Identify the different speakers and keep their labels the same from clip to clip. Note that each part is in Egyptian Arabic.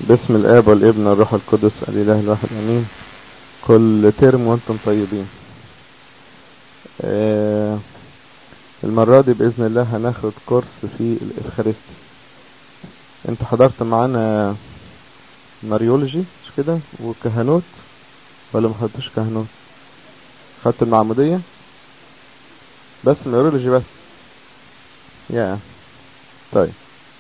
Speaker 1: باسم الآب والابن والروح القدس الإله الواحد أمين كل ترم وانتم طيبين آه المرة دي بإذن الله هناخد كورس في الإفخارستي انت حضرت معانا ماريولوجي مش كده وكهنوت ولا ما خدتوش كهنوت خدت المعمودية بس الماريولوجي بس يا طيب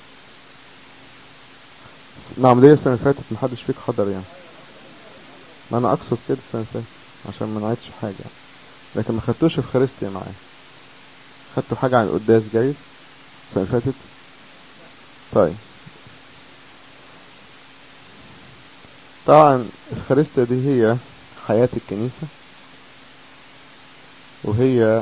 Speaker 1: المعمودية السنة اللي فاتت محدش فيك حضر يعني ما انا اقصد كده السنة اللي فاتت عشان ما نعيدش حاجة يعني. لكن ما خدتوش افخارستيا معايا خدتوا حاجة عن القداس جايز السنة اللي فاتت طيب طبعا الافخارستيا دي هي حياة الكنيسة وهي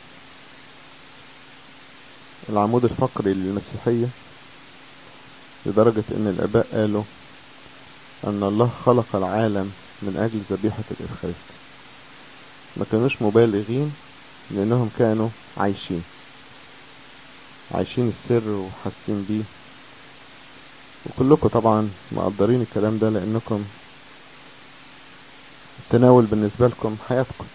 Speaker 1: العمود الفقري للمسيحية لدرجة ان الاباء قالوا ان الله خلق العالم من اجل ذبيحة الافخارستيا ما كانوش مبالغين لانهم كانوا عايشين عايشين السر وحاسين بيه وكلكم طبعا مقدرين الكلام ده لانكم التناول بالنسبة لكم حياتكم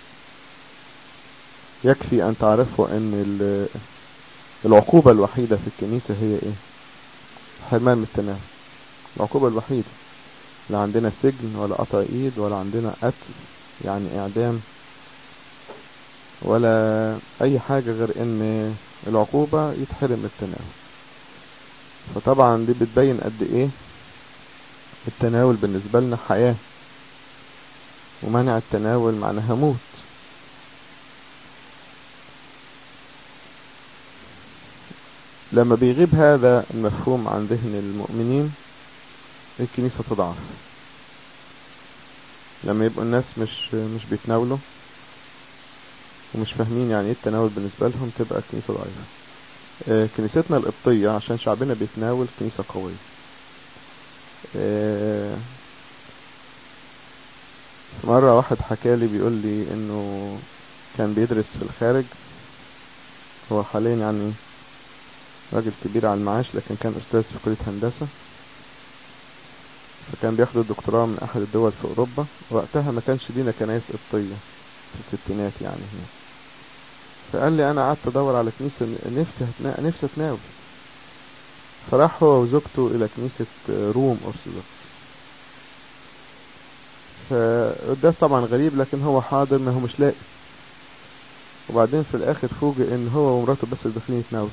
Speaker 1: يكفي ان تعرفوا ان العقوبة الوحيدة في الكنيسة هي ايه حرمان من التناول العقوبة الوحيدة لا عندنا سجن ولا قطع ايد ولا عندنا قتل يعني اعدام ولا اي حاجة غير ان العقوبة يتحرم من التناول فطبعا دي بتبين قد ايه التناول بالنسبة لنا حياة ومنع التناول معناها موت لما بيغيب هذا المفهوم عن ذهن المؤمنين الكنيسة تضعف لما يبقوا الناس مش مش بيتناولوا ومش فاهمين يعني ايه التناول بالنسبة لهم تبقى الكنيسة ضعيفة آه كنيستنا القبطية عشان شعبنا بيتناول كنيسة قوية آه مرة واحد حكالي بيقول لي انه كان بيدرس في الخارج هو حاليا يعني راجل كبير على المعاش لكن كان استاذ في كلية هندسة فكان بياخد الدكتوراه من احد الدول في اوروبا وقتها ما كانش لينا كنايس قبطية في الستينات يعني هنا فقال لي انا قعدت ادور على كنيسة نفسي هتنا... نفسي اتناول فراح هو وزوجته الى كنيسة روم ارثوذكس فقداس طبعا غريب لكن هو حاضر ما هو مش لاقي وبعدين في الاخر فوجئ ان هو ومراته بس اللي داخلين يتناولوا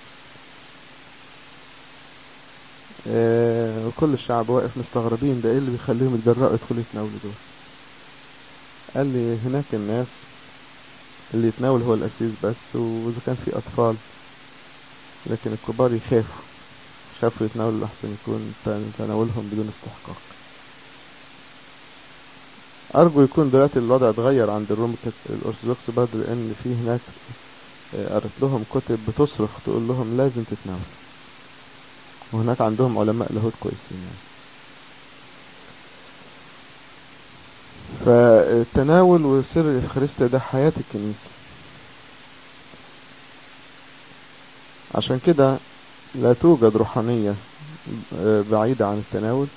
Speaker 1: آه وكل الشعب واقف مستغربين ده ايه اللي بيخليهم يتجرأوا يدخلوا يتناولوا دول قال لي هناك الناس اللي يتناول هو الأسيس بس وإذا كان في أطفال لكن الكبار يخافوا شافوا يتناولوا لحسن يكون تناولهم بدون استحقاق أرجو يكون دلوقتي الوضع اتغير عند الروم الأرثوذكس برضه لأن في هناك قريت لهم كتب بتصرخ تقول لهم لازم تتناول وهناك عندهم علماء لاهوت كويسين يعني فالتناول وسر الإفخارستيا ده حياة الكنيسة عشان كده لا توجد روحانية بعيدة عن التناول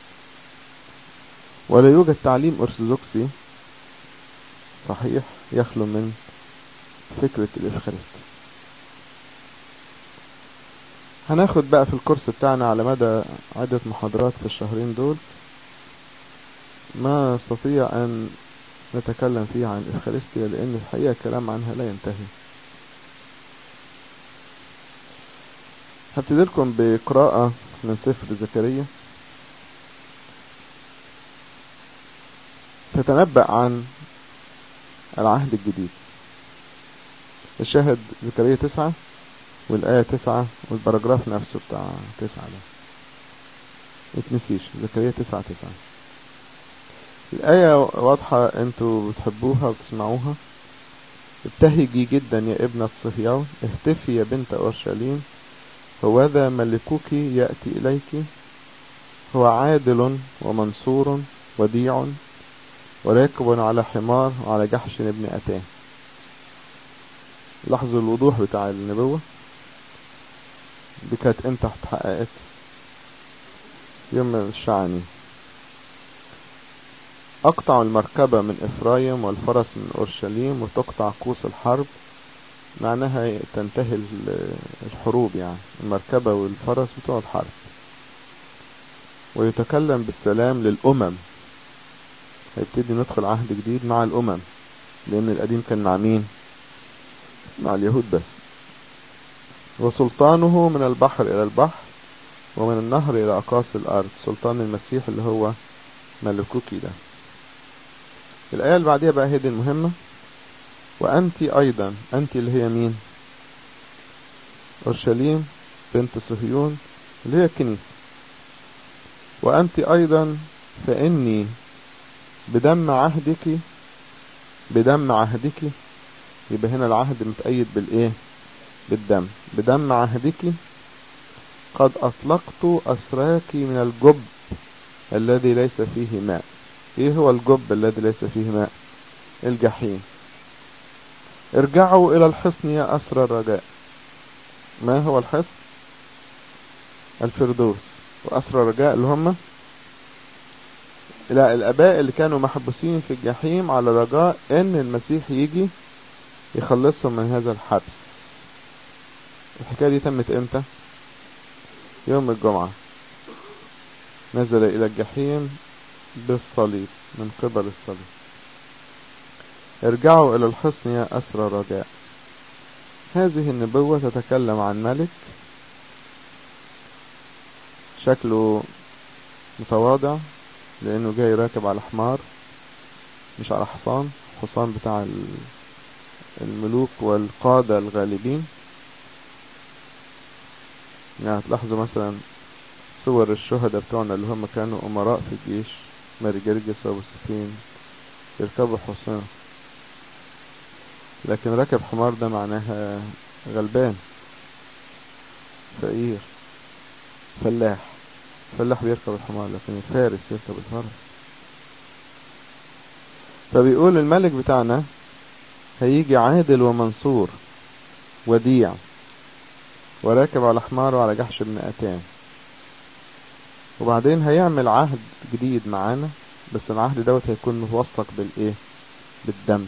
Speaker 1: ولا يوجد تعليم أرثوذكسي صحيح يخلو من فكرة الإفخارستيا هناخد بقى في الكورس بتاعنا على مدى عدة محاضرات في الشهرين دول ما نستطيع أن نتكلم فيه عن الإفخارستيا لأن الحقيقة الكلام عنها لا ينتهي هبتدي لكم بقراءة من سفر زكريا تتنبأ عن العهد الجديد الشاهد زكريا تسعة والآية تسعة والبراجراف نفسه بتاع تسعة ده متنسيش زكريا تسعة تسعة الآية واضحة انتوا بتحبوها وتسمعوها ابتهجي جدا يا ابنة صهيون اهتفي يا بنت أورشليم هو ذا ملكك يأتي إليك هو عادل ومنصور وديع وراكب على حمار وعلى جحش ابن أتان لاحظوا الوضوح بتاع النبوة دي كانت امتى اتحققت يوم الشعني أقطع المركبة من إفرايم والفرس من أورشليم وتقطع قوس الحرب معناها تنتهي الحروب يعني المركبة والفرس بتوع الحرب ويتكلم بالسلام للأمم هيبتدي ندخل عهد جديد مع الأمم لأن القديم كان مع مين مع اليهود بس وسلطانه من البحر إلى البحر ومن النهر إلى أقاصي الأرض سلطان المسيح اللي هو ملكوكي ده الآية اللي بعديها بقى هي دي المهمة وأنت أيضا أنت اللي هي مين أورشليم بنت صهيون اللي هي الكنيسة وأنت أيضا فإني بدم عهدك بدم عهدك يبقى هنا العهد متأيد بالإيه بالدم بدم عهدك قد أطلقت أسراك من الجب الذي ليس فيه ماء ايه هو الجب الذي ليس فيه ماء الجحيم ارجعوا الى الحصن يا اسر الرجاء ما هو الحصن الفردوس واسر الرجاء اللي هم لا الاباء اللي كانوا محبوسين في الجحيم على رجاء ان المسيح يجي يخلصهم من هذا الحبس الحكاية دي تمت امتى يوم الجمعة نزل الى الجحيم بالصليب من قبل الصليب ارجعوا الى الحصن يا اسرى رجاء هذه النبوة تتكلم عن ملك شكله متواضع لانه جاي راكب على حمار مش على حصان حصان بتاع الملوك والقادة الغالبين يعني تلاحظوا مثلا صور الشهداء بتوعنا اللي هم كانوا امراء في الجيش ماري جرجس وابو سفين يركبوا حصان لكن ركب حمار ده معناها غلبان فقير فلاح فلاح بيركب الحمار لكن الفارس يركب الفرس فبيقول الملك بتاعنا هيجي عادل ومنصور وديع وراكب على حمار وعلى جحش ابن أتان وبعدين هيعمل عهد جديد معانا بس العهد دوت هيكون موثق بالايه بالدم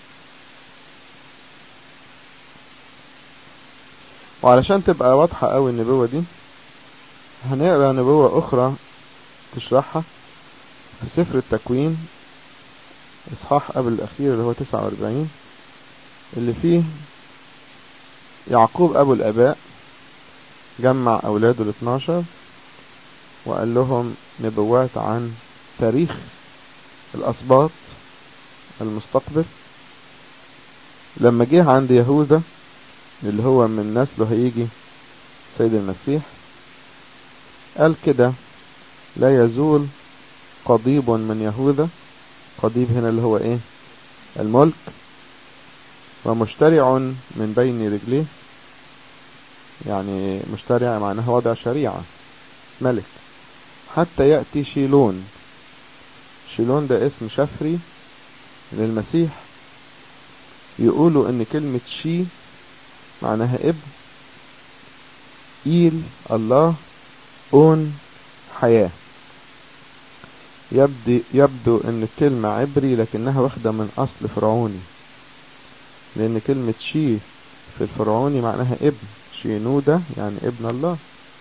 Speaker 1: وعلشان تبقى واضحة قوي النبوة دي هنقرا نبوة اخرى تشرحها في سفر التكوين اصحاح قبل الاخير اللي هو 49 اللي فيه يعقوب ابو الاباء جمع اولاده ال 12 وقال لهم نبوات عن تاريخ الأسباط المستقبل لما جه عند يهوذا اللي هو من نسله هيجي سيد المسيح قال كده لا يزول قضيب من يهوذا قضيب هنا اللي هو ايه الملك ومشترع من بين رجليه يعني مشترع معناها وضع شريعة ملك حتى يأتي شيلون شيلون ده اسم شفري للمسيح يقولوا ان كلمة شي معناها ابن إيل الله أون حياة يبدو, يبدو ان الكلمة عبري لكنها واخدة من اصل فرعوني لان كلمة شي في الفرعوني معناها ابن شينودة يعني ابن الله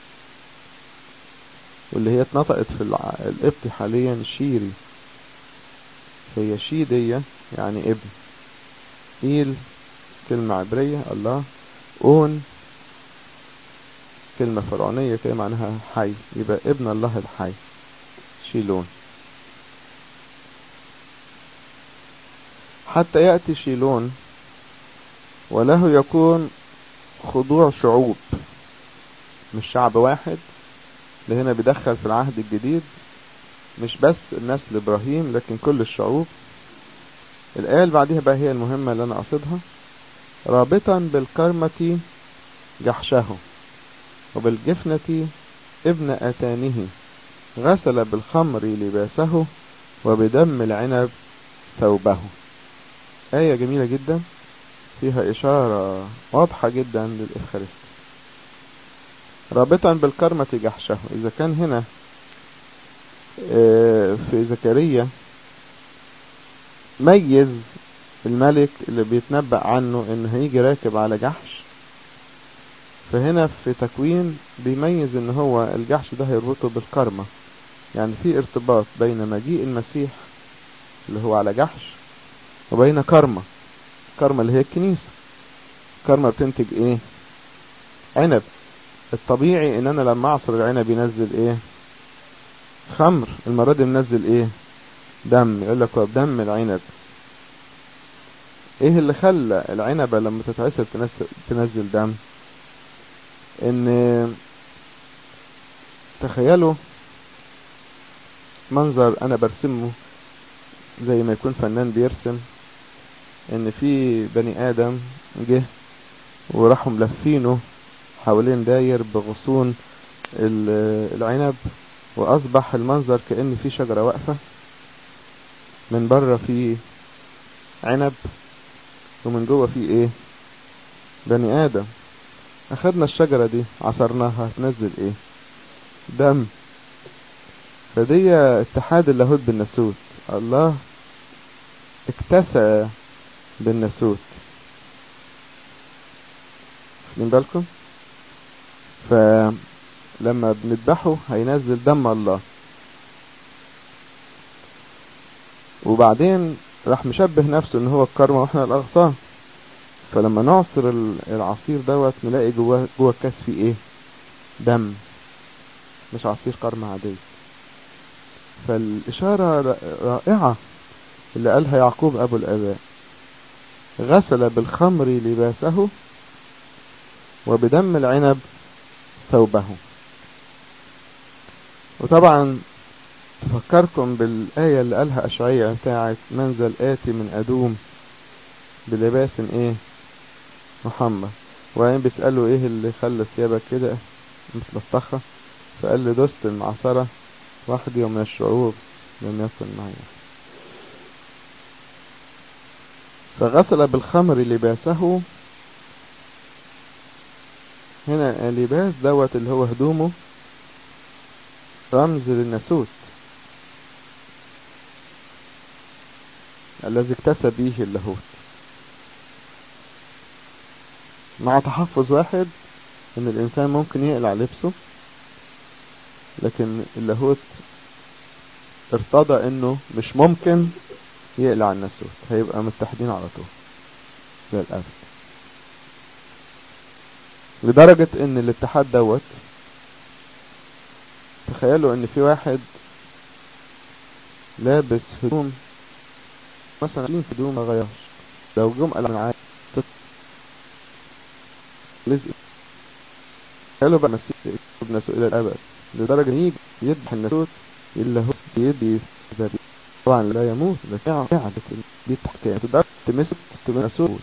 Speaker 1: واللي هي اتنطقت في القبط حاليا شيري هي شي دي يعني ابن إيل كلمة عبرية الله أون كلمة فرعونية كده معناها حي يبقى ابن الله الحي شيلون حتى يأتي شيلون وله يكون خضوع شعوب مش شعب واحد اللي هنا بيدخل في العهد الجديد مش بس النسل ابراهيم لكن كل الشعوب الآية اللي بعديها بقى هي المهمة اللي أنا قصدها رابطا بالكرمة جحشه وبالجفنة ابن أتانه غسل بالخمر لباسه وبدم العنب ثوبه آية جميلة جدا فيها إشارة واضحة جدا للإفخارستي رابطا بالكرمة جحشه إذا كان هنا في زكريا ميز الملك اللي بيتنبأ عنه ان هيجي راكب على جحش فهنا في تكوين بيميز ان هو الجحش ده هيربطه بالكرمة يعني في ارتباط بين مجيء المسيح اللي هو على جحش وبين كرمة كرمة اللي هي الكنيسة كرمة بتنتج ايه عنب الطبيعي ان انا لما اعصر العنب ينزل ايه خمر المرة دي منزل ايه دم يقول لك دم العنب ايه اللي خلى العنبة لما تتعصر تنزل, تنزل دم ان تخيلوا منظر انا برسمه زي ما يكون فنان بيرسم ان في بني ادم جه وراحوا ملفينه حوالين داير بغصون العنب واصبح المنظر كأن في شجرة واقفة من بره في عنب ومن جوه في ايه بني ادم اخدنا الشجرة دي عصرناها تنزل ايه دم فدي اتحاد اللاهوت بالناسوت الله اكتسى بالناسوت واخدين بالكم فلما بنذبحه هينزل دم الله وبعدين راح مشبه نفسه ان هو الكرمة واحنا الاغصان فلما نعصر العصير دوت نلاقي جوه جوه الكاس فيه ايه دم مش عصير كرمة عادية فالإشارة رائعة اللي قالها يعقوب أبو الآباء غسل بالخمر لباسه وبدم العنب ثوبه وطبعا تفكركم بالآية اللي قالها أشعية بتاعت منزل آتي من أدوم بلباس إيه محمد وبعدين بيسأله إيه اللي خلى ثيابك كده متلطخة فقال له دوست المعصرة وحدي ومن الشعوب لم يكن معي فغسل بالخمر لباسه هنا اللباس دوت اللي هو هدومه رمز للناسوت الذي اكتسى به اللاهوت مع تحفظ واحد ان الانسان ممكن يقلع لبسه لكن اللاهوت ارتضى انه مش ممكن يقلع الناسوت هيبقى متحدين على طول للأبد لدرجة ان الاتحاد دوت تخيلوا ان في واحد لابس هدوم مثلا عاملين هدوم ما غيرش لو جم قال انا عايز لزق قالوا بقى مسيح ابن نسوء الى الابد لدرجة ان يجي يذبح الناسوت الا هو بيدي ذبيح طبعا لا يموت لكن قاعد دي حكاية تقدر تمسك تمسك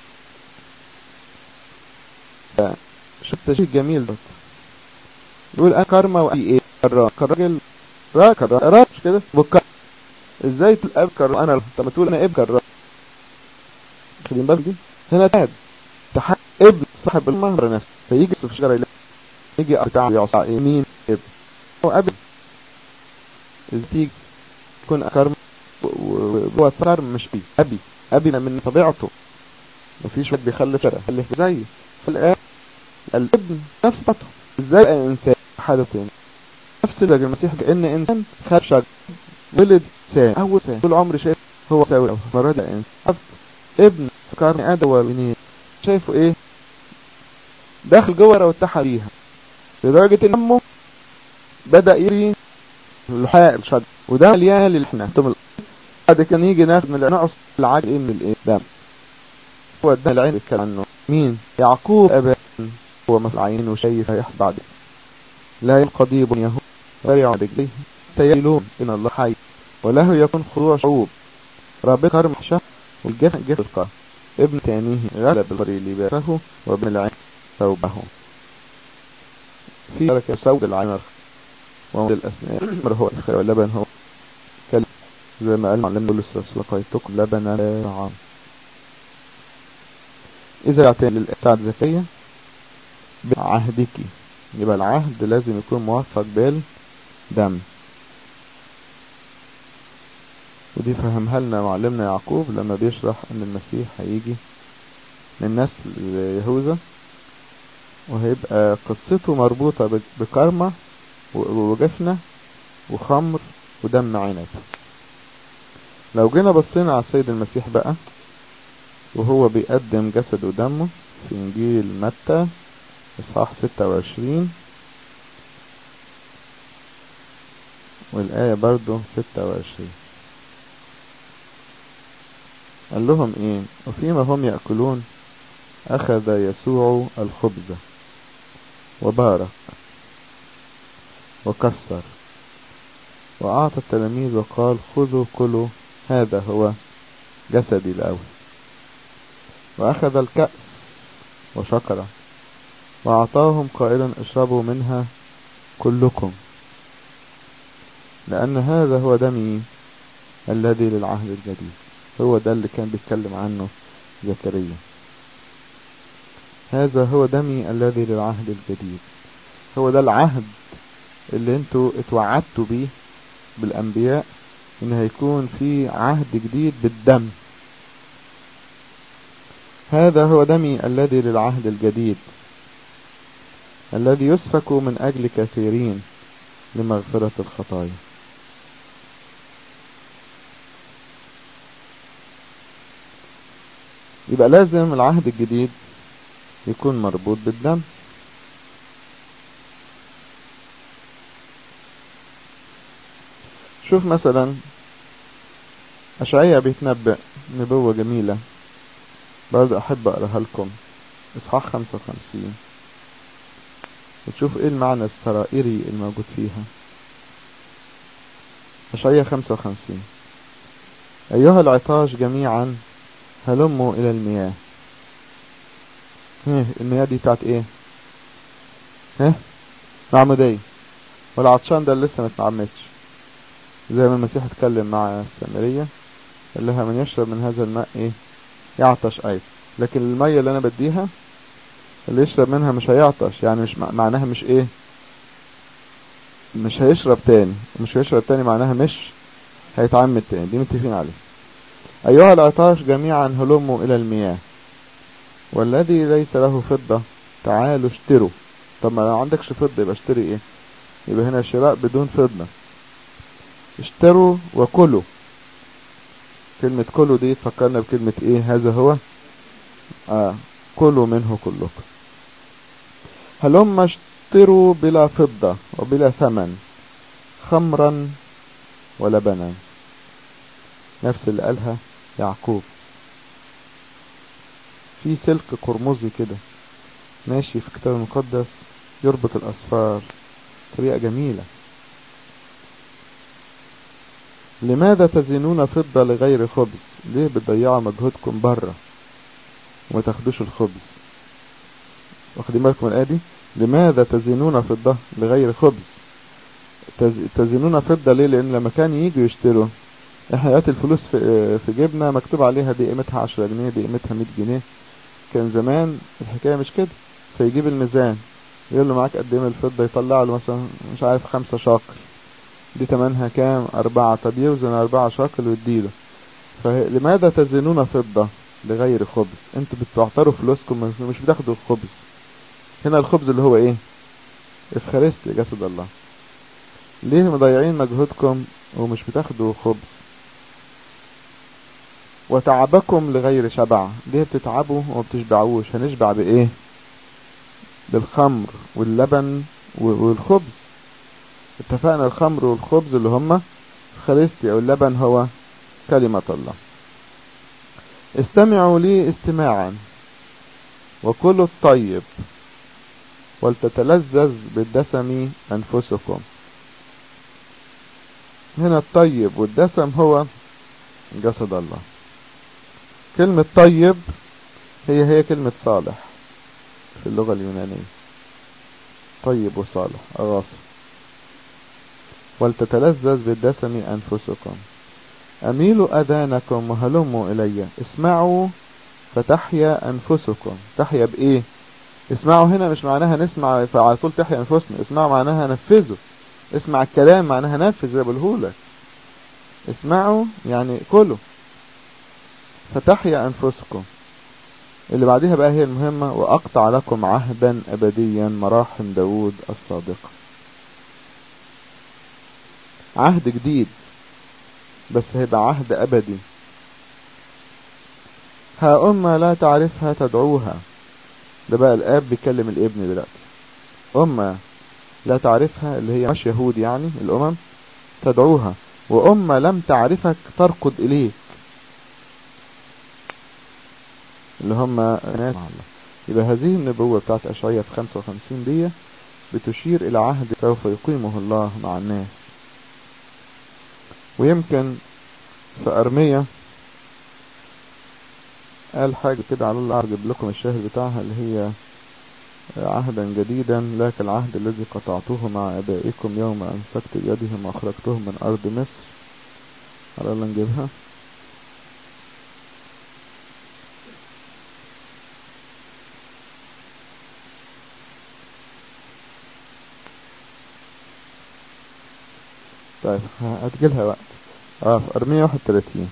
Speaker 1: شفت شيء جميل ده يقول انا كرمة وقال ايه كرام كراجل را كرام را مش كده بكر ازاي تقول اب كرام انا طب ما تقول انا اب كرام خدين بالك دي هنا تحد تحد ابن صاحب المهر نفسه فيجي في الشجرة يجي بتاع يعصى مين ابن هو اب ازاي تيجي تكون كرم وهو صار مش بي ابي ابي من طبيعته مفيش واحد بيخلف شرع خلف زي فالآن الابن نفس طبيعته ازاي انسان حدث يعني نفس اللي المسيح كأن انسان خد شجر ولد انسان اول انسان طول عمري شايف هو ساوي مرة ده انسان ابن سكار ادم وبنين شايفه ايه داخل جوه واتحد بيها لدرجة ان امه بدأ يري اللحاء الشجر وده مليان للحنا بعد كان يجي ناخد من نقص العجل ايه من الايه دم هو ده العين بيتكلم عنه مين يعقوب ابا هو مثل عين وشايف هيحصل بعد لا يبقى ضيب يهود ويرجع رجليه تيلون ان الله حي وله يكون خضوع شعوب رب كرم حشا والجفن جف القهر ابن تانيه غلب البري لباسه وابن العين ثوبه في بركة سود العمر ومد الأسنان مر هو الخير واللبن هو كلب زي ما قال معلم بولس الرسول لقيتكم لبنا لا طعام إذا اعتنى للإعتاد ذكية بعهدك يبقى العهد لازم يكون موثق بالدم ودي فهمها لنا معلمنا يعقوب لما بيشرح ان المسيح هيجي من نسل يهوذا وهيبقى قصته مربوطة بكرمة وجفنة وخمر ودم عنب لو جينا بصينا على السيد المسيح بقى وهو بيقدم جسد ودمه في انجيل متى اصحاح 26 والآية برضو 26 قال لهم ايه وفيما هم يأكلون أخذ يسوع الخبز وبارك وكسر وأعطى التلاميذ وقال خذوا كلوا هذا هو جسدي الأول وأخذ الكأس وشكر وأعطاهم قائلا اشربوا منها كلكم لأن هذا هو دمي الذي للعهد الجديد هو ده اللي كان بيتكلم عنه زكريا هذا هو دمي الذي للعهد الجديد هو ده العهد اللي انتوا اتوعدتوا بيه بالانبياء ان هيكون في عهد جديد بالدم هذا هو دمي الذي للعهد الجديد الذي يسفك من اجل كثيرين لمغفرة الخطايا يبقى لازم العهد الجديد يكون مربوط بالدم شوف مثلا أشعية بيتنبأ نبوة جميلة برضه أحب أقراها لكم إصحاح 55 وتشوف إيه المعنى السرائري الموجود فيها أشعية 55 أيها العطاش جميعا هلموا إلى المياه ايه المياه دي بتاعت ايه ايه معمودية والعطشان ده اللي لسه ما اتعمدش زي ما المسيح اتكلم مع السامرية قال لها من يشرب من هذا الماء ايه يعطش ايضا لكن المية اللي انا بديها اللي يشرب منها مش هيعطش يعني مش معناها مش ايه مش هيشرب تاني مش هيشرب تاني معناها مش هيتعمد تاني دي متفقين عليه ايها العطاش جميعا هلموا الى المياه والذي ليس له فضة تعالوا اشتروا طب ما لو عندكش فضة يبقى اشتري ايه يبقى هنا شراء بدون فضة اشتروا وكلوا كلمة كلوا دي تفكرنا بكلمة ايه هذا هو آه كلوا منه كلكم هلما اشتروا بلا فضة وبلا ثمن خمرا ولبنا نفس اللي قالها يعقوب في سلك قرمزي كده ماشي في الكتاب المقدس يربط الأصفار طريقة جميلة لماذا تزنون فضة لغير خبز ليه بتضيعوا مجهودكم بره وما تاخدوش الخبز واخدين بالكم الآية دي لماذا تزنون فضة لغير خبز تزنون فضة ليه لأن لما كان يجوا يشتروا احنا دلوقتي الفلوس في, في جيبنا مكتوب عليها دي قيمتها 10 جنيه دي قيمتها 100 جنيه كان زمان الحكاية مش كده فيجيب الميزان يقول له معاك قد ايه من الفضة يطلع له مثلا مش عارف خمسة شاكل دي تمنها كام أربعة طب يوزن أربعة شاكل ويديله فلماذا تزنون فضة لغير خبز انتوا بتعتروا فلوسكم مش بتاخدوا الخبز هنا الخبز اللي هو ايه افخارستي جسد الله ليه مضيعين مجهودكم ومش بتاخدوا خبز وتعبكم لغير شبع ليه بتتعبوا وما بتشبعوش هنشبع بايه بالخمر واللبن والخبز اتفقنا الخمر والخبز اللي هما خريستي او اللبن هو كلمة الله استمعوا لي استماعا وكلوا الطيب ولتتلذذ بالدسم انفسكم هنا الطيب والدسم هو جسد الله كلمة طيب هي هي كلمة صالح في اللغة اليونانية طيب وصالح أغاصر ولتتلذذ بالدسم أنفسكم أميلوا أذانكم وهلموا إلي اسمعوا فتحيا أنفسكم تحيا بإيه اسمعوا هنا مش معناها نسمع فعلى طول تحيا أنفسنا اسمعوا معناها نفذوا اسمع الكلام معناها نفذ زي بقولهولك اسمعوا يعني كلوا فتحيا أنفسكم اللي بعدها بقى هي المهمة وأقطع لكم عهدا أبديا مراحم داود الصادقة عهد جديد بس هيبقى عهد أبدي ها أمة لا تعرفها تدعوها ده بقى الآب بيكلم الابن دلوقتي أمة لا تعرفها اللي هي مش يهود يعني الأمم تدعوها وأمة لم تعرفك تركض إليك اللي هم ناس يبقى هذه النبوة بتاعت أشعية في 55 دي بتشير إلى عهد سوف يقيمه الله مع الناس ويمكن في أرمية قال حاجة كده على الله أعجب لكم الشاهد بتاعها اللي هي عهدا جديدا لا كالعهد الذي قطعته مع أبائكم يوم أمسكت بيدهم وأخرجتهم من أرض مصر على الله نجيبها طيب هتجيلها وقت اه في أرمية 31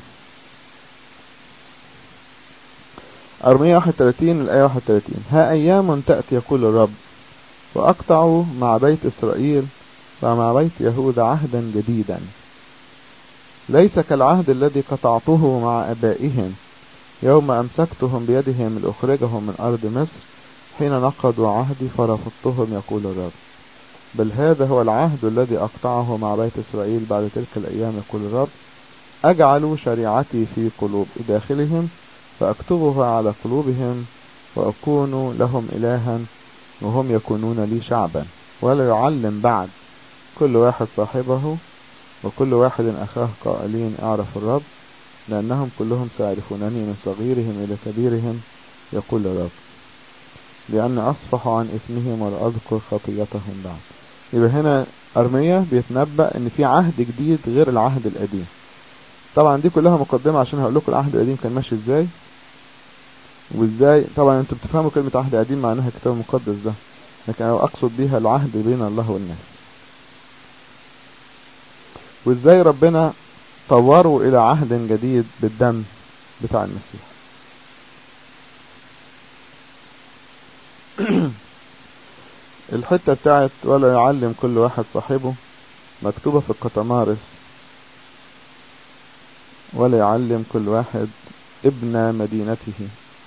Speaker 1: أرمية 31 الآية 31 ها أيام تأتي يقول الرب وأقطع مع بيت إسرائيل ومع بيت يهوذا عهدا جديدا ليس كالعهد الذي قطعته مع أبائهم يوم أمسكتهم بيدهم لأخرجهم من أرض مصر حين نقضوا عهدي فرفضتهم يقول الرب بل هذا هو العهد الذي أقطعه مع بيت إسرائيل بعد تلك الأيام يقول الرب أجعل شريعتي في قلوب داخلهم فأكتبها على قلوبهم وأكون لهم إلها وهم يكونون لي شعبا ولا يعلم بعد كل واحد صاحبه وكل واحد أخاه قائلين أعرف الرب لأنهم كلهم سيعرفونني من صغيرهم إلى كبيرهم يقول الرب لأن أصفح عن إثمهم ولا أذكر خطيتهم بعد يبقى هنا أرمية بيتنبأ إن في عهد جديد غير العهد القديم طبعا دي كلها مقدمة عشان هقول لكم العهد القديم كان ماشي ازاي وازاي طبعا انتوا بتفهموا كلمة عهد قديم معناها الكتاب المقدس ده لكن انا اقصد بيها العهد بين الله والناس وازاي ربنا طوروا الى عهد جديد بالدم بتاع المسيح الحتة بتاعت ولا يعلم كل واحد صاحبه مكتوبة في القطمارس ولا يعلم كل واحد ابن مدينته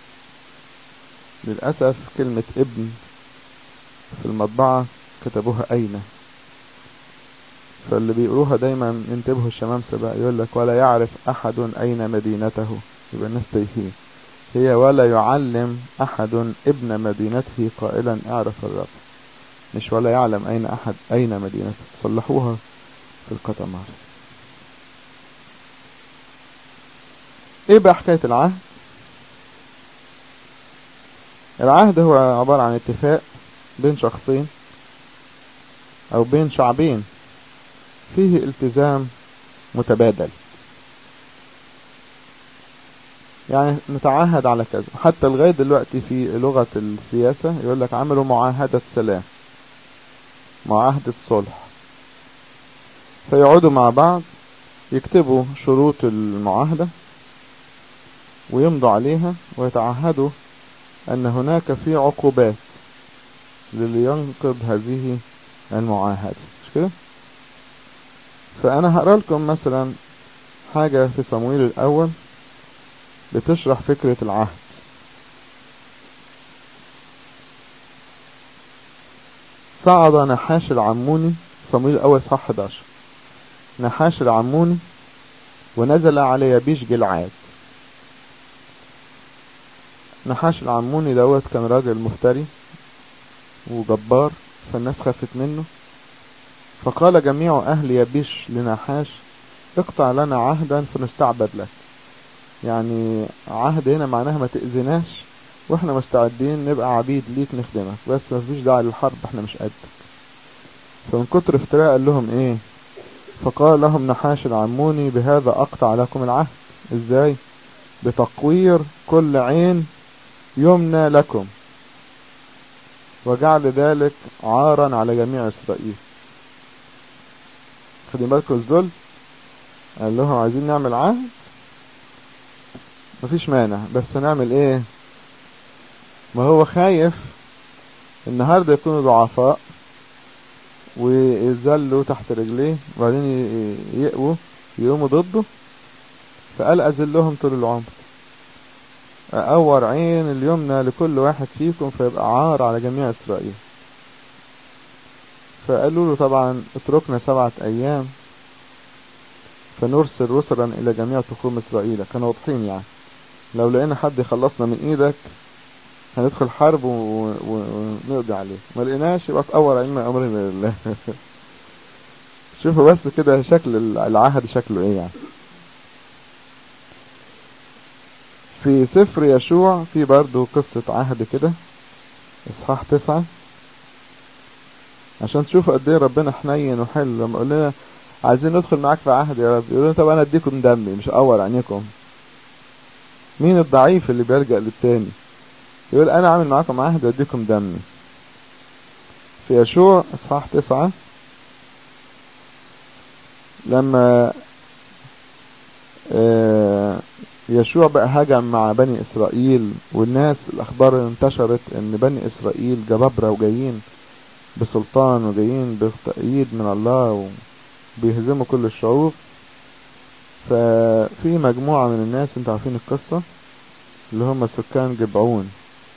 Speaker 1: للأسف كلمة ابن في المطبعة كتبوها أين فاللي بيقروها دايما ينتبهوا الشمامسة بقى يقول لك ولا يعرف أحد أين مدينته يبقى الناس تيهيه هي ولا يعلم أحد ابن مدينته قائلا اعرف الرب مش ولا يعلم أين أحد أين مدينته صلحوها في القطمار ايه بقى حكاية العهد العهد هو عبارة عن اتفاق بين شخصين او بين شعبين فيه التزام متبادل يعني نتعاهد على كذا حتى لغاية دلوقتي في لغة السياسة يقول لك عملوا معاهدة سلام معاهدة صلح فيقعدوا مع بعض يكتبوا شروط المعاهدة ويمضوا عليها ويتعهدوا أن هناك في عقوبات للي ينقض هذه المعاهدة مش كده؟ فأنا هقرأ لكم مثلا حاجة في صمويل الأول بتشرح فكرة العهد صعد نحاش العموني صمويل الأول صح 11 نحاش العموني ونزل على يبيش جلعاد نحاش العموني دوت كان راجل مفتري وجبار فالناس خافت منه فقال جميع أهل يبيش لنحاش اقطع لنا عهدا فنستعبد لك يعني عهد هنا معناها ما تأذناش واحنا مستعدين نبقى عبيد ليك نخدمك بس ما فيش داعي للحرب احنا مش قدك فمن كتر افتراء قال لهم ايه فقال لهم نحاش العموني بهذا اقطع لكم العهد ازاي بتقوير كل عين يمنى لكم وجعل ذلك عارا على جميع اسرائيل خدين بالكم الذل قال لهم عايزين نعمل عهد مفيش مانع بس نعمل ايه ما هو خايف النهاردة يكونوا ضعفاء ويذلوا تحت رجليه وبعدين يقووا يقوموا ضده فقال أذلهم طول العمر أور عين اليمنى لكل واحد فيكم فيبقى عار على جميع إسرائيل فقالوا له طبعا اتركنا سبعة أيام فنرسل رسلا إلى جميع تخوم إسرائيل كانوا واضحين يعني لو لقينا حد يخلصنا من إيدك هندخل حرب ونقضي عليه ما لقيناش يبقى تأور عين أمرنا لله شوفوا بس كده شكل العهد شكله ايه يعني في سفر يشوع في برضو قصة عهد كده اصحاح تسعة عشان تشوفوا قد ايه ربنا حنين وحلو لما قال لنا عايزين ندخل معاك في عهد يا رب يقولوا طب انا اديكم دمي مش اقور عينيكم مين الضعيف اللي بيلجأ للتاني يقول انا عامل معاكم عهد واديكم دمي في يشوع اصحاح تسعة لما يشوع بقى هجم مع بني اسرائيل والناس الاخبار انتشرت ان بني اسرائيل جبابرة وجايين بسلطان وجايين بتأييد من الله وبيهزموا كل الشعوب ففي مجموعة من الناس انتوا عارفين القصة اللي هم سكان جبعون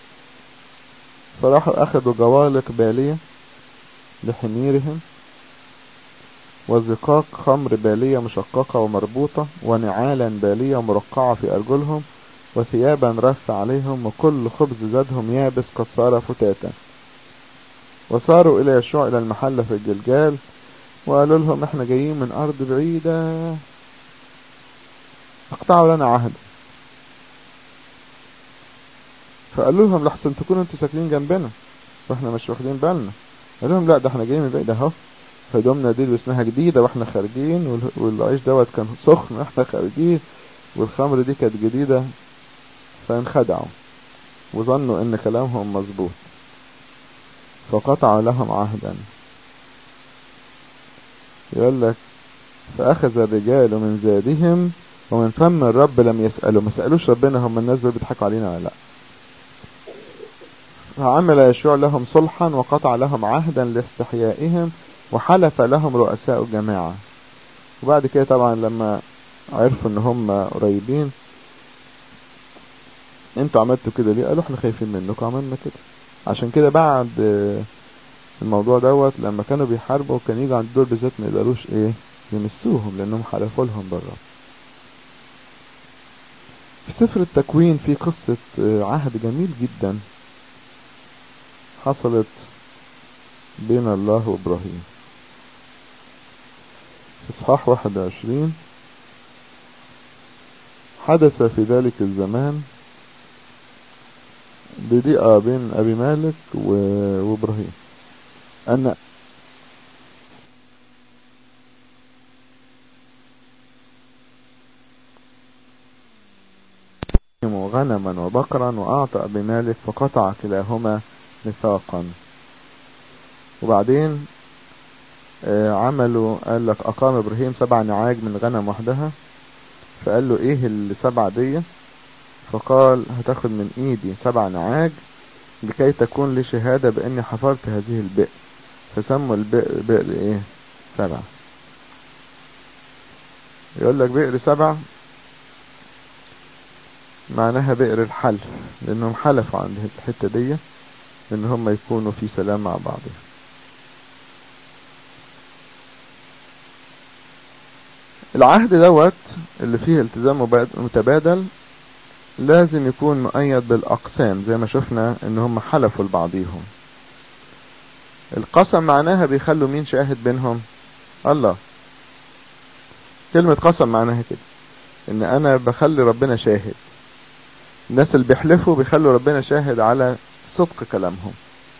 Speaker 1: فراحوا اخدوا جوالق بالية لحميرهم وزقاق خمر بالية مشققة ومربوطة ونعالا بالية مرقعة في أرجلهم وثيابا رف عليهم وكل خبز زادهم يابس قد صار فتاتا وصاروا إلى يشوع إلى المحلة في الجلجال وقالوا لهم احنا جايين من أرض بعيدة اقطعوا لنا عهد فقالوا لهم لحسن تكونوا انتوا ساكنين جنبنا واحنا مش واخدين بالنا قال لهم لا ده احنا جايين من بعيد اهو هدومنا دي لبسناها جديدة واحنا خارجين والعيش دوت كان سخن واحنا خارجين والخمر دي كانت جديدة فانخدعوا وظنوا ان كلامهم مظبوط فقطعوا لهم عهدا يقول لك فأخذ الرجال من زادهم ومن فم الرب لم يسألوا ما سألوش ربنا هم الناس دول بيضحكوا علينا ولا لا فعمل يشوع لهم صلحا وقطع لهم عهدا لاستحيائهم وحلف لهم رؤساء الجماعة وبعد كده طبعا لما عرفوا ان هم قريبين انتوا عملتوا كده ليه قالوا احنا خايفين منكم عملنا كده عشان كده بعد الموضوع دوت لما كانوا بيحاربوا كان يجي عند دول بالذات ما يقدروش ايه يمسوهم لانهم حلفوا لهم بالرب في سفر التكوين في قصة عهد جميل جدا حصلت بين الله وابراهيم اصحاح واحد وعشرين حدث في ذلك الزمان بضيقة بين ابي مالك وابراهيم ان غنما وبقرا واعطى ابي مالك فقطع كلاهما ميثاقا وبعدين عملوا قال لك اقام ابراهيم سبع نعاج من غنم وحدها فقال له ايه السبع دي فقال هتاخد من ايدي سبع نعاج لكي تكون لي شهادة باني حفرت هذه البئر فسموا البئر بئر ايه سبع يقول لك بئر سبع معناها بئر الحلف لانهم حلفوا عند الحتة دي ان هم يكونوا في سلام مع بعضهم العهد دوت اللي فيه التزام متبادل لازم يكون مؤيد بالاقسام زي ما شفنا ان هم حلفوا لبعضيهم القسم معناها بيخلوا مين شاهد بينهم الله كلمة قسم معناها كده ان انا بخلي ربنا شاهد الناس اللي بيحلفوا بيخلوا ربنا شاهد على صدق كلامهم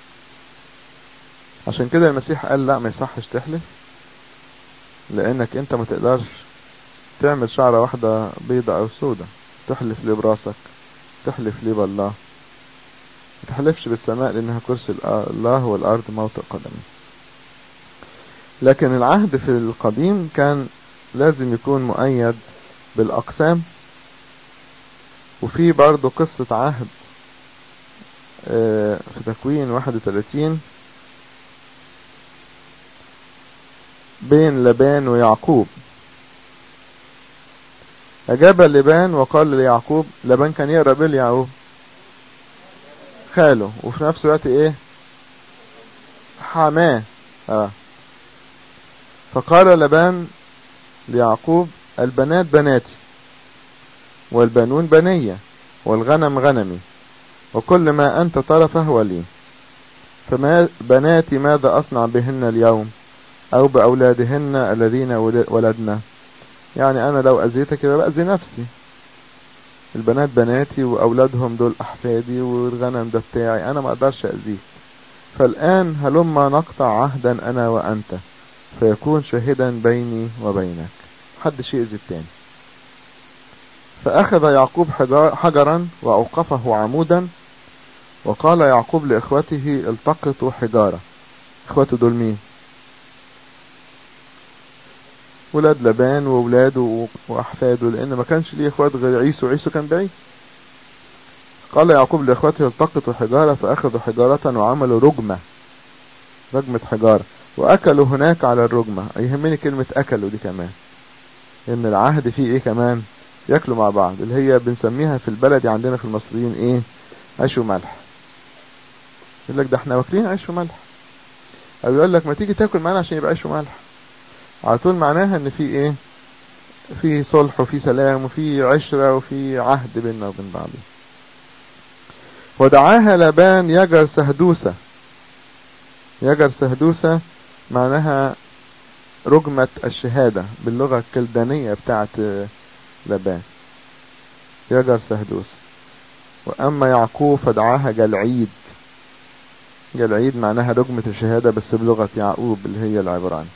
Speaker 1: عشان كده المسيح قال لا ما يصحش تحلف لانك انت ما تقدرش تعمل شعرة واحدة بيضة او سودة تحلف ليه براسك تحلف ليه بالله ما تحلفش بالسماء لانها كرسي الله والارض موطئ قدمه لكن العهد في القديم كان لازم يكون مؤيد بالأقسام وفي برضه قصة عهد في تكوين 31 بين لبان ويعقوب أجاب لبان وقال ليعقوب لبان كان يقرأ بيه ليعقوب خاله وفي نفس الوقت ايه حماه اه فقال لبان ليعقوب البنات بناتي والبنون بنية والغنم غنمي وكل ما أنت ترى فهو لي فما بناتي ماذا أصنع بهن اليوم أو بأولادهن الذين ولدنا يعني أنا لو أذيتك يبقى بأذي نفسي البنات بناتي وأولادهم دول أحفادي والغنم ده بتاعي أنا ما أقدرش أذيك فالآن هلما نقطع عهدا أنا وأنت فيكون شاهدا بيني وبينك محدش يأذي التاني فأخذ يعقوب حجرا وأوقفه عمودا وقال يعقوب لإخوته التقطوا حجارة إخوته دول مين ولاد لبان وولاده وأحفاده لأن ما كانش ليه إخوات غير عيسو عيسو كان بعيد قال يعقوب لإخوته التقطوا حجارة فأخذوا حجارة وعملوا رجمة رجمة حجارة وأكلوا هناك على الرجمة يهمني كلمة أكلوا دي كمان إن العهد فيه إيه كمان ياكلوا مع بعض اللي هي بنسميها في البلد عندنا في المصريين إيه عيش وملح يقول لك ده احنا واكلين عيش وملح أو يقول لك ما تيجي تاكل معانا عشان يبقى عيش وملح على طول معناها ان في ايه في صلح وفي سلام وفي عشرة وفي عهد بيننا وبين بعض ودعاها لبان يجر سهدوسة يجر سهدوسة معناها رجمة الشهادة باللغة الكلدانية بتاعت لبان يجر سهدوسة وأما يعقوب فدعاها جلعيد جلعيد معناها رجمة الشهادة بس بلغة يعقوب اللي هي العبراني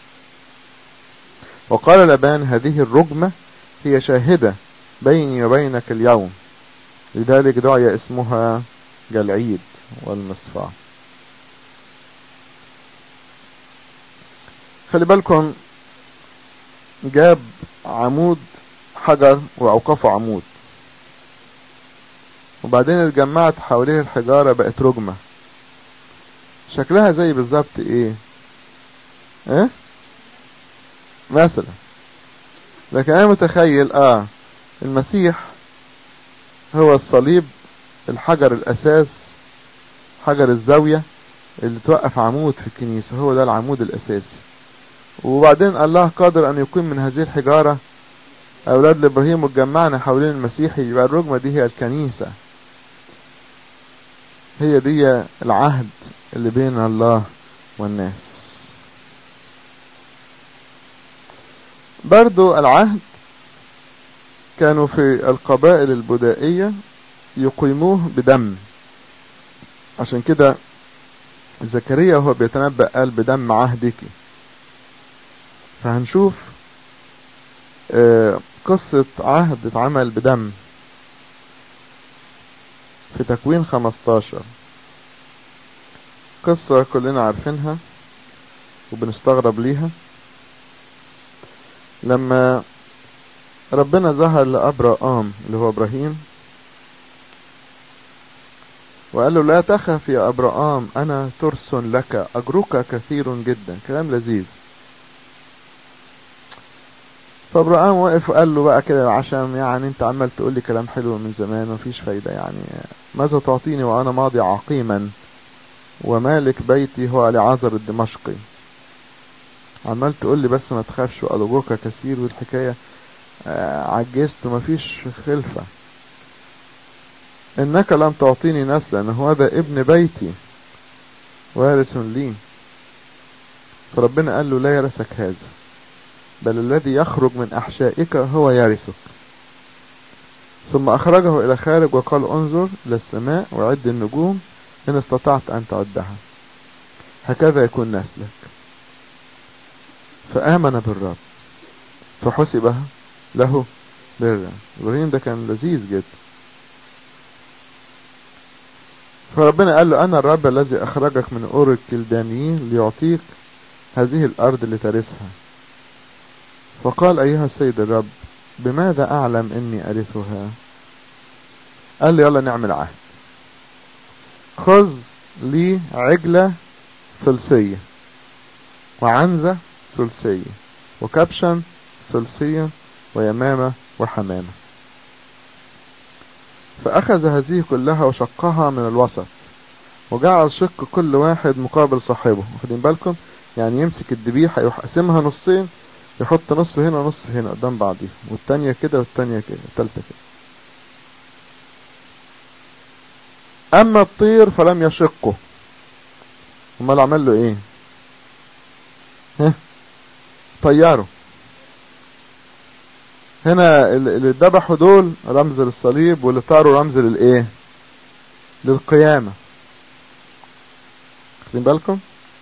Speaker 1: وقال لبان هذه الرجمة هي شاهدة بيني وبينك اليوم لذلك دعي اسمها جلعيد والمصفاة خلي بالكم جاب عمود حجر وأوقفه عمود وبعدين اتجمعت حواليه الحجارة بقت رجمة شكلها زي بالظبط ايه ايه مثلا لكن انا متخيل اه المسيح هو الصليب الحجر الاساس حجر الزاوية اللي توقف عمود في الكنيسة هو ده العمود الاساسي وبعدين الله قادر ان يقيم من هذه الحجارة اولاد لابراهيم واتجمعنا حوالين المسيح يبقى الرجمة دي هي الكنيسة هي دي العهد اللي بين الله والناس برضو العهد كانوا في القبائل البدائية يقيموه بدم عشان كده زكريا وهو بيتنبأ قال بدم عهدك فهنشوف قصة عهد اتعمل بدم في تكوين 15 قصة كلنا عارفينها وبنستغرب ليها لما ربنا ظهر لأبراام اللي هو إبراهيم وقال له لا تخف يا أبراام أنا ترس لك أجرك كثير جدا كلام لذيذ فابراهام وقف وقال له بقى كده العشم يعني انت عمال تقول لي كلام حلو من زمان مفيش فايدة يعني ماذا تعطيني وانا ماضي عقيما ومالك بيتي هو لعازر الدمشقي عمال تقول لي بس ما تخافش وألوجوك كثير والحكاية عجزت مفيش خلفة إنك لم تعطيني نسلا هذا ابن بيتي وارث لي فربنا قال له لا يرثك هذا بل الذي يخرج من أحشائك هو يرثك ثم أخرجه إلى خارج وقال انظر للسماء وعد النجوم إن استطعت أن تعدها هكذا يكون نسلك فآمن بالرب فحسبها له برا إبراهيم ده كان لذيذ جدا فربنا قال له أنا الرب الذي أخرجك من أور الكلدانيين ليعطيك هذه الأرض لترثها فقال أيها السيد الرب بماذا أعلم إني أرثها قال لي يلا نعمل عهد خذ لي عجلة ثلثية وعنزة ثلثية وكبشا ثلثية ويمامة وحمامة فأخذ هذه كلها وشقها من الوسط وجعل شق كل واحد مقابل صاحبه واخدين بالكم يعني يمسك الذبيحة يروح قسمها نصين يحط نص هنا ونص هنا قدام بعضيهم والتانية كده والتانية كده والتالتة كده أما الطير فلم يشقه امال عمل له ايه ها طيره هنا اللي ذبحوا دول رمز للصليب واللي طاروا رمز للايه للقيامة واخدين بالكم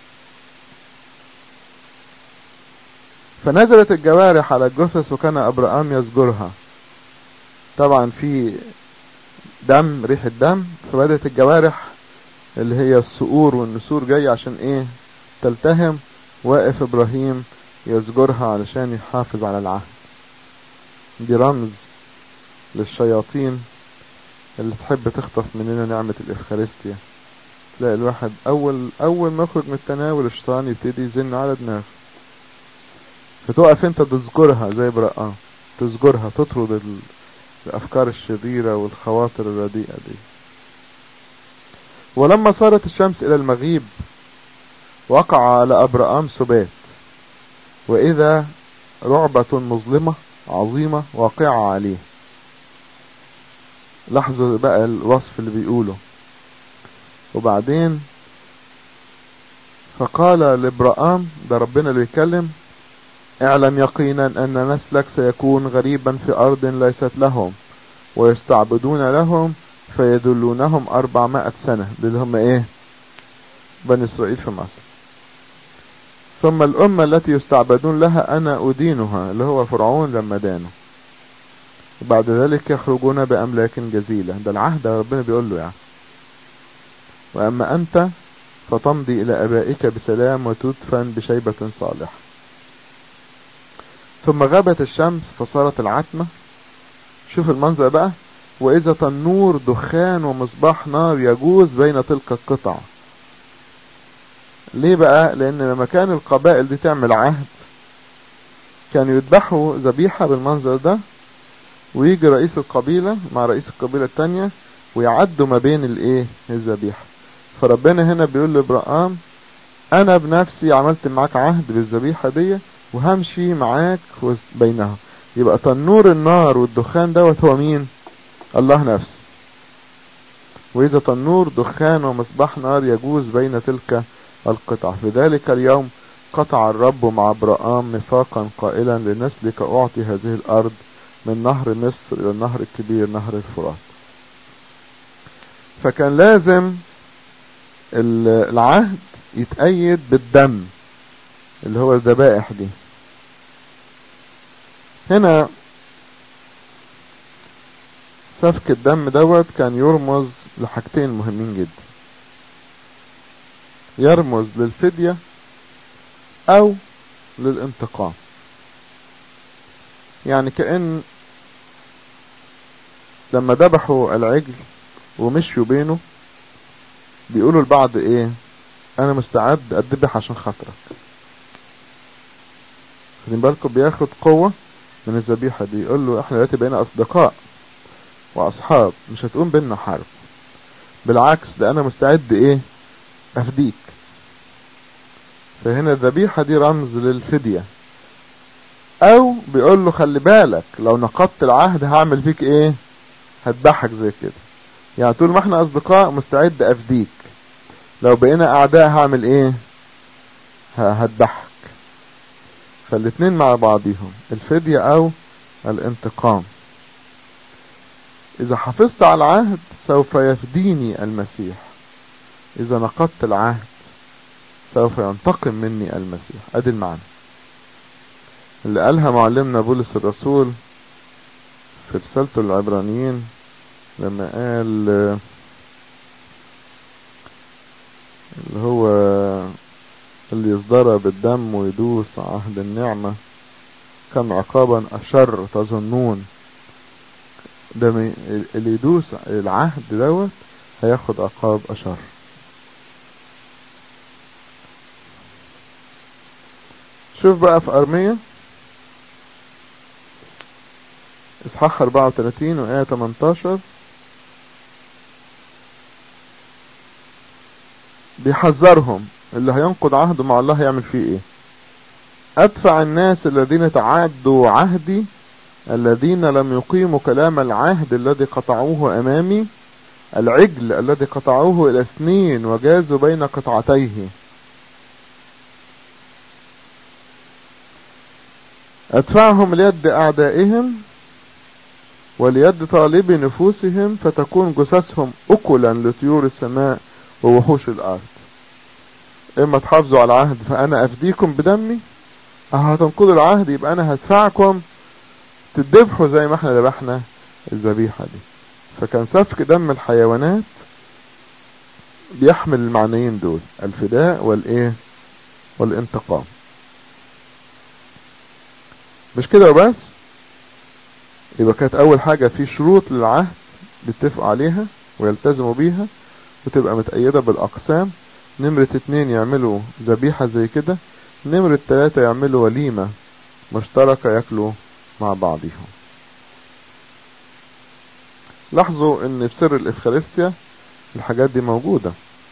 Speaker 1: فنزلت الجوارح على الجثث وكان ابراهام يزجرها طبعا في دم ريحة دم فبدت الجوارح اللي هي الصقور والنسور جاية عشان ايه تلتهم واقف ابراهيم يزجرها علشان يحافظ على العهد دي رمز للشياطين اللي تحب تخطف مننا نعمة الإفخارستيا تلاقي الواحد أول أول ما يخرج من التناول الشيطان يبتدي يزن على دماغه فتقف انت تذكرها زي برقان تذكرها تطرد الأفكار الشريرة والخواطر الرديئة دي ولما صارت الشمس إلى المغيب وقع على أبرام سبات وإذا رعبة مظلمة عظيمة واقعة عليه لاحظوا بقى الوصف اللي بيقوله وبعدين فقال لابرام ده ربنا اللي بيتكلم اعلم يقينا ان نسلك سيكون غريبا في ارض ليست لهم ويستعبدون لهم فيدلونهم اربعمائة سنة اللي هم ايه بني اسرائيل في مصر ثم الامة التي يستعبدون لها انا ادينها اللي هو فرعون لما دانه وبعد ذلك يخرجون باملاك جزيلة ده العهد ربنا بيقول له يعني واما انت فتمضي الى ابائك بسلام وتدفن بشيبة صالحة ثم غابت الشمس فصارت العتمة شوف المنظر بقى واذا تنور دخان ومصباح نار يجوز بين تلك القطع ليه بقى لان لما كان القبائل دي تعمل عهد كانوا يذبحوا ذبيحة بالمنظر ده ويجي رئيس القبيلة مع رئيس القبيلة التانية ويعدوا ما بين الايه الذبيحة فربنا هنا بيقول لابراهام انا بنفسي عملت معاك عهد بالذبيحة دي وهمشي معاك بينها يبقى تنور النار والدخان دوت هو مين الله نفسه واذا تنور دخان ومصباح نار يجوز بين تلك القطع في ذلك اليوم قطع الرب مع ابراهام ميثاقا قائلا لنسلك اعطي هذه الارض من نهر مصر الى النهر الكبير نهر الفرات فكان لازم العهد يتأيد بالدم اللي هو الذبائح دي هنا سفك الدم دوت كان يرمز لحاجتين مهمين جدا يرمز للفدية او للانتقام يعني كأن لما ذبحوا العجل ومشوا بينه بيقولوا لبعض ايه انا مستعد اذبح عشان خاطرك خدين بالكم بياخد قوة من الذبيحة دي يقول له احنا دلوقتي بقينا اصدقاء واصحاب مش هتقوم بينا حرب بالعكس ده انا مستعد ايه افديك فهنا الذبيحة دي رمز للفدية او بيقول له خلي بالك لو نقضت العهد هعمل فيك ايه هذبحك زي كده يعني طول ما احنا اصدقاء مستعد افديك لو بقينا اعداء هعمل ايه هذبحك فالاتنين مع بعضيهم الفدية او الانتقام اذا حافظت على العهد سوف يفديني المسيح اذا نقضت العهد سوف ينتقم مني المسيح ادي المعنى اللي قالها معلمنا بولس الرسول في رسالته للعبرانيين لما قال اللي هو اللي يصدر بالدم ويدوس عهد النعمة كم عقابا أشر تظنون ده اللي يدوس العهد دوت هياخد عقاب أشر شوف بقى في أرمية إصحاح 34 وآية 18 بيحذرهم اللي هينقض عهده مع الله هيعمل فيه ايه ادفع الناس الذين تعدوا عهدي الذين لم يقيموا كلام العهد الذي قطعوه امامي العجل الذي قطعوه الى سنين وجازوا بين قطعتيه ادفعهم ليد اعدائهم وليد طالب نفوسهم فتكون جثثهم اكلا لطيور السماء ووحوش الارض اما تحافظوا على العهد فانا افديكم بدمي او هتنقضوا العهد يبقى انا هدفعكم تذبحوا زي ما احنا ذبحنا الذبيحه دي فكان سفك دم الحيوانات بيحمل المعنيين دول الفداء والايه والانتقام مش كده وبس يبقى كانت اول حاجة في شروط للعهد بيتفقوا عليها ويلتزموا بيها وتبقى متأيدة بالاقسام نمرة اتنين يعملوا ذبيحة زي كده نمرة تلاتة يعملوا وليمة مشتركة ياكلوا مع بعضهم لاحظوا ان في سر الافخارستيا الحاجات دي موجودة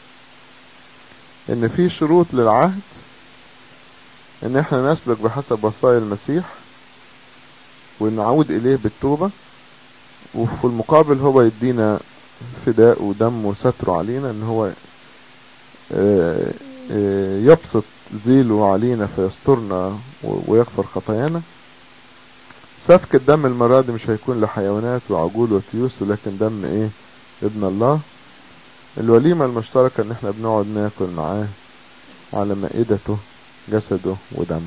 Speaker 1: ان في شروط للعهد ان احنا نسلك بحسب وصايا المسيح ونعود اليه بالتوبة وفي المقابل هو يدينا فداء ودم وستر علينا ان هو يبسط ذيله علينا فيسترنا ويغفر خطايانا سفك الدم المرة دي مش هيكون لحيوانات وعجول وتيوس لكن دم ايه ابن الله الوليمة المشتركة ان احنا بنقعد ناكل معاه على مائدته جسده ودمه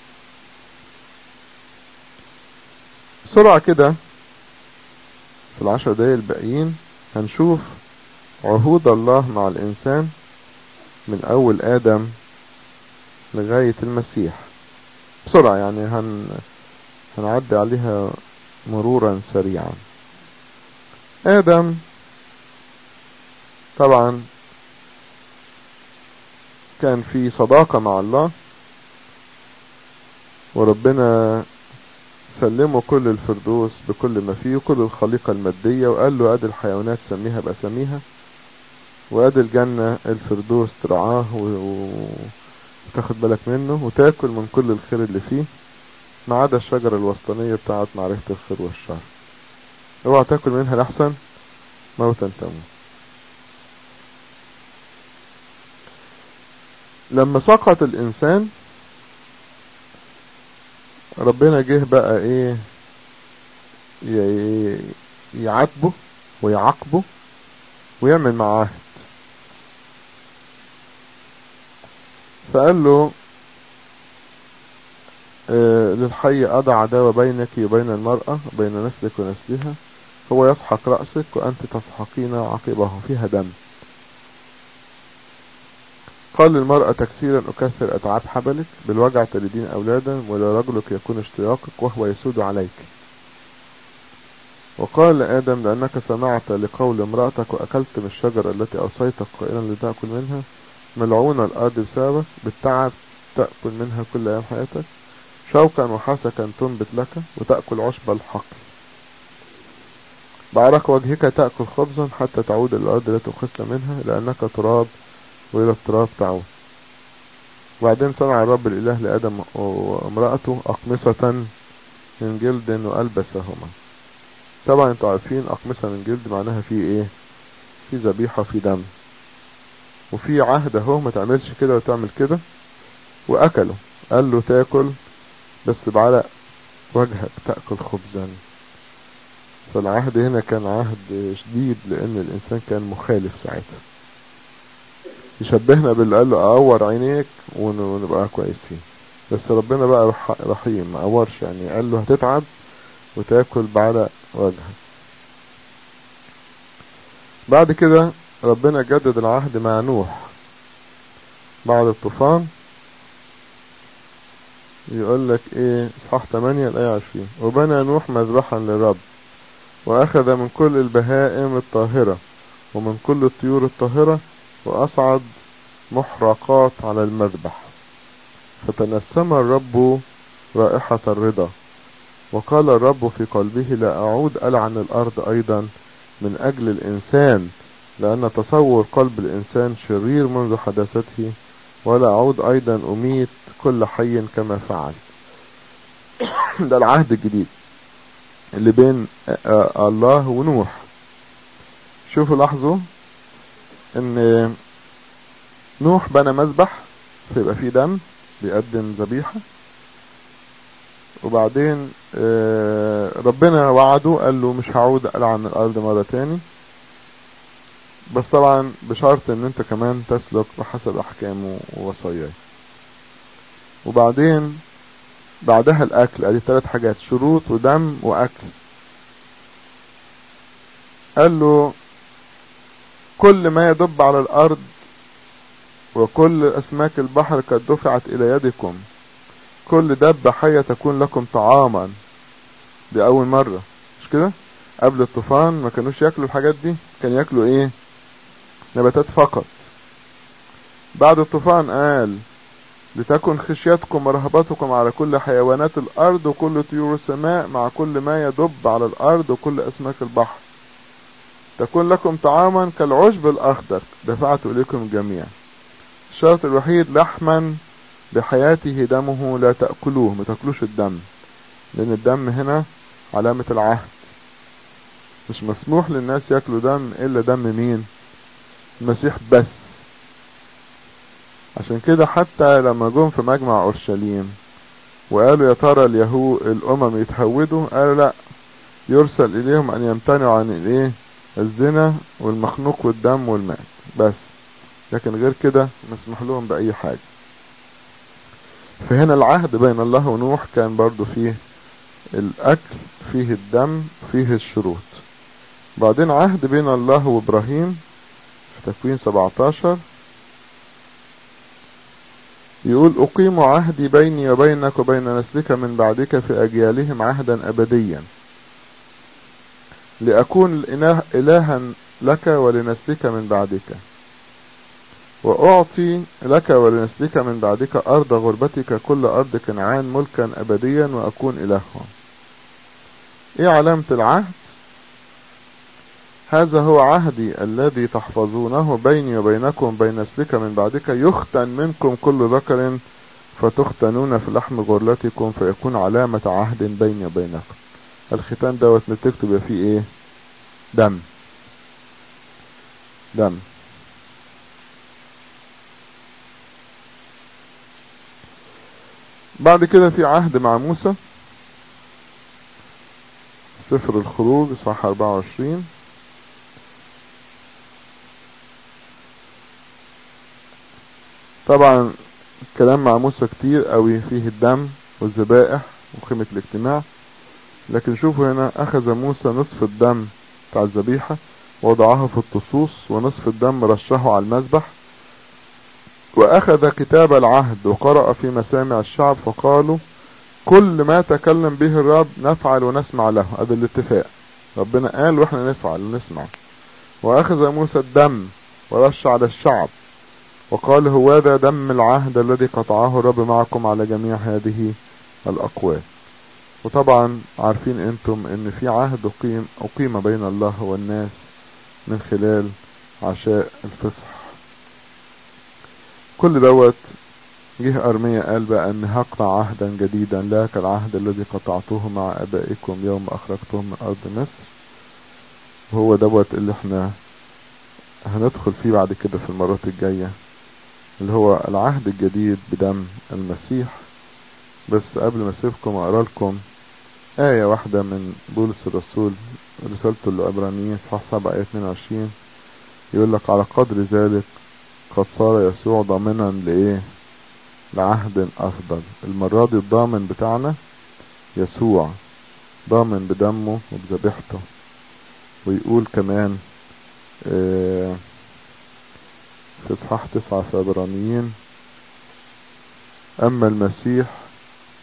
Speaker 1: بسرعة كده في العشر دقايق الباقيين هنشوف عهود الله مع الانسان من اول ادم لغاية المسيح بسرعة يعني هن هنعدي عليها مرورا سريعا ادم طبعا كان في صداقة مع الله وربنا سلمه كل الفردوس بكل ما فيه وكل الخليقة المادية وقال له ادي الحيوانات سميها بأساميها وادي الجنة الفردوس ترعاه وتاخد بالك منه وتاكل من كل الخير اللي فيه ما عدا الشجرة الوسطانية بتاعت معرفة الخير والشر اوعى تاكل منها لحسن موتا تموت لما سقط الانسان ربنا جه بقى ايه يعاتبه ويعاقبه ويعمل معاه عهد فقال له آه للحي أضع عداوة بينك وبين المرأة بين نسلك ونسلها هو يسحق رأسك وأنت تسحقين عقبه فيها دم قال للمرأة تكسيرا أكثر أتعاب حبلك بالوجع تلدين أولادا ولرجلك يكون اشتياقك وهو يسود عليك وقال لآدم لأنك سمعت لقول امرأتك وأكلت من الشجرة التي أوصيتك قائلا لتأكل منها ملعونة الأرض بسببك بالتعب تأكل منها كل أيام حياتك شوكا وحسكا تنبت لك وتأكل عشب الحقل بعرق وجهك تأكل خبزا حتى تعود إلى الأرض التي أخذت منها لأنك تراب وإلى التراب تعود وبعدين صنع الرب الإله لآدم وامرأته أقمصة من جلد وألبسهما طبعا انتوا عارفين أقمصة من جلد معناها في ايه في ذبيحة في دم وفي عهد اهو ما تعملش كده وتعمل كده وأكله قال له تاكل بس بعرق وجهك تأكل خبزا فالعهد هنا كان عهد شديد لأن الإنسان كان مخالف ساعتها يشبهنا باللي قال له أعور عينيك ونبقى كويسين بس ربنا بقى رحيم ما أورش يعني قال له هتتعب وتاكل بعرق وجهك بعد كده ربنا جدد العهد مع نوح بعد الطوفان يقول لك ايه اصحاح 8 الايه 20 وبنى نوح مذبحا للرب واخذ من كل البهائم الطاهرة ومن كل الطيور الطاهرة واصعد محرقات على المذبح فتنسم الرب رائحة الرضا وقال الرب في قلبه لا أعود ألعن الأرض أيضا من أجل الإنسان لأن تصور قلب الإنسان شرير منذ حداثته ولا أعود أيضا أميت كل حي كما فعل ده العهد الجديد اللي بين الله ونوح شوفوا لاحظوا ان نوح بنى مذبح فيبقى فيه دم بيقدم ذبيحة وبعدين ربنا وعده قال له مش هعود ألعن الأرض مرة تاني بس طبعا بشرط ان انت كمان تسلك بحسب احكامه ووصاياه وبعدين بعدها الاكل ادي ثلاث حاجات شروط ودم واكل قال له كل ما يدب على الارض وكل اسماك البحر قد دفعت الى يدكم كل دبة حية تكون لكم طعاما دي اول مرة مش كده قبل الطوفان ما كانوش ياكلوا الحاجات دي كان ياكلوا ايه نباتات فقط بعد الطوفان قال لتكن خشيتكم ورهبتكم على كل حيوانات الأرض وكل طيور السماء مع كل ما يدب على الأرض وكل أسماك البحر تكون لكم طعاما كالعشب الأخضر دفعت إليكم جميعا الشرط الوحيد لحما بحياته دمه لا تأكلوه ما تأكلوش الدم لأن الدم هنا علامة العهد مش مسموح للناس يأكلوا دم إلا دم مين المسيح بس عشان كده حتى لما جم في مجمع اورشليم وقالوا يا ترى اليهود الامم يتهودوا قالوا لا يرسل اليهم ان يمتنعوا عن الايه الزنا والمخنوق والدم والمال بس لكن غير كده مسمح لهم باي حاجة فهنا العهد بين الله ونوح كان برضو فيه الاكل فيه الدم فيه الشروط بعدين عهد بين الله وابراهيم في تكوين 17 يقول أقيم عهدي بيني وبينك وبين نسلك من بعدك في أجيالهم عهدا أبديا لأكون إلها لك ولنسلك من بعدك وأعطي لك ولنسلك من بعدك أرض غربتك كل أرض كنعان ملكا أبديا وأكون إلههم إيه علامة العهد هذا هو عهدي الذي تحفظونه بيني وبينكم بين نسلك من بعدك يختن منكم كل ذكر فتختنون في لحم غرلتكم فيكون علامة عهد بيني وبينكم الختان دوت نتيجته بيبقى فيه ايه دم دم بعد كده في عهد مع موسى سفر الخروج صح 24 طبعا الكلام مع موسى كتير قوي فيه الدم والذبائح وقيمة الاجتماع لكن شوفوا هنا اخذ موسى نصف الدم بتاع الذبيحة وضعه في الطصوص ونصف الدم رشه على المذبح واخذ كتاب العهد وقرأ في مسامع الشعب فقالوا كل ما تكلم به الرب نفعل ونسمع له هذا الاتفاق ربنا قال واحنا نفعل ونسمع واخذ موسى الدم ورش على الشعب وقال هو ذا دم العهد الذي قطعه الرب معكم على جميع هذه الأقوال وطبعا عارفين انتم ان في عهد أقيم, أقيم بين الله والناس من خلال عشاء الفصح كل دوت جه أرمية قال بقى أن هقطع عهدا جديدا لا كالعهد الذي قطعته مع أبائكم يوم أخرجتهم من أرض مصر وهو دوت اللي احنا هندخل فيه بعد كده في المرات الجاية اللي هو العهد الجديد بدم المسيح بس قبل ما اسيبكم اقرا لكم آية واحدة من بولس الرسول رسالته للعبرانيين صح 7 آية 22 يقول لك على قدر ذلك قد صار يسوع ضامنا لإيه لعهد أفضل المرة دي الضامن بتاعنا يسوع ضامن بدمه وبذبيحته ويقول كمان آه في اصحاح تسعة في عبرانيين اما المسيح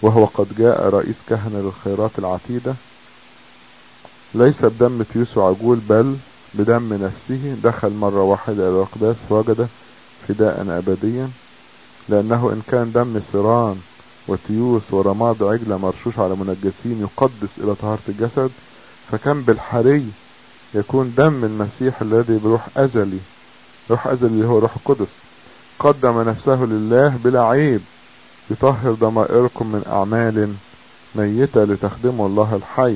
Speaker 1: وهو قد جاء رئيس كهنة للخيرات العتيدة ليس بدم تيوس وعجول بل بدم نفسه دخل مرة واحدة إلى الأقداس فوجد فداء أبديا لأنه إن كان دم ثيران وتيوس ورماد عجلة مرشوش على منجسين يقدس إلى طهارة الجسد فكان بالحري يكون دم المسيح الذي بروح أزلي روح أزلي اللي هو روح القدس قدم نفسه لله بلا عيب يطهر ضمائركم من أعمال ميتة لتخدموا الله الحي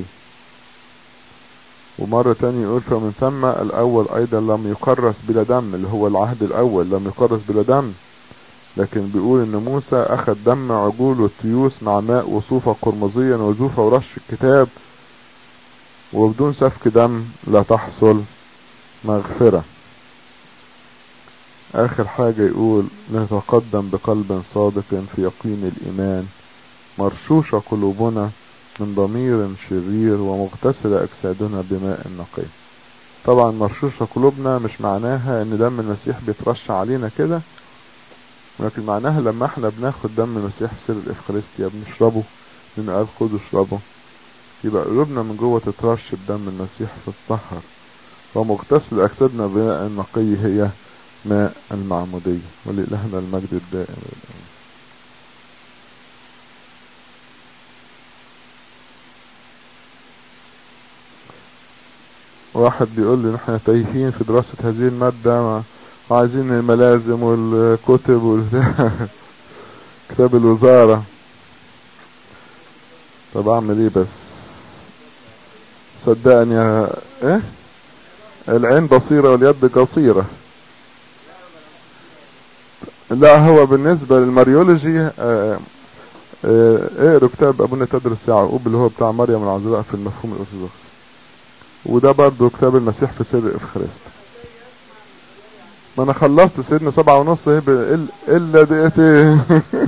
Speaker 1: ومرة تانية يقول فمن ثم الأول أيضا لم يكرس بلا دم اللي هو العهد الأول لم يكرس بلا دم لكن بيقول إن موسى أخذ دم عجول والتيوس مع ماء وصوفة قرمزيا وزوفة ورش الكتاب وبدون سفك دم لا تحصل مغفرة آخر حاجة يقول نتقدم بقلب صادق في يقين الإيمان مرشوشة قلوبنا من ضمير شرير ومغتسلة أجسادنا بماء نقي طبعا مرشوشة قلوبنا مش معناها ان دم المسيح بيترش علينا كده لكن معناها لما احنا بناخد دم المسيح في سر الافخارستيا بنشربه من قال خدوا اشربه يبقى قلوبنا من جوه تترش بدم المسيح تتطهر ومغتسل أجسادنا بماء نقي هي ماء المعمودية ولإلهنا المجد الدائم واحد بيقول لي نحن تايهين في دراسة هذه المادة وعايزين الملازم والكتب والبتاع كتاب الوزارة طب اعمل ايه بس صدقني يا ايه العين بصيرة واليد قصيرة لا هو بالنسبة للماريولوجي اه اه اقروا كتاب ابونا تدرس يعقوب اللي هو بتاع مريم العذراء في المفهوم الارثوذكسي وده برضو كتاب المسيح في سر افخارست ما انا خلصت سيدنا سبعة ونص ايه الا دقيقتين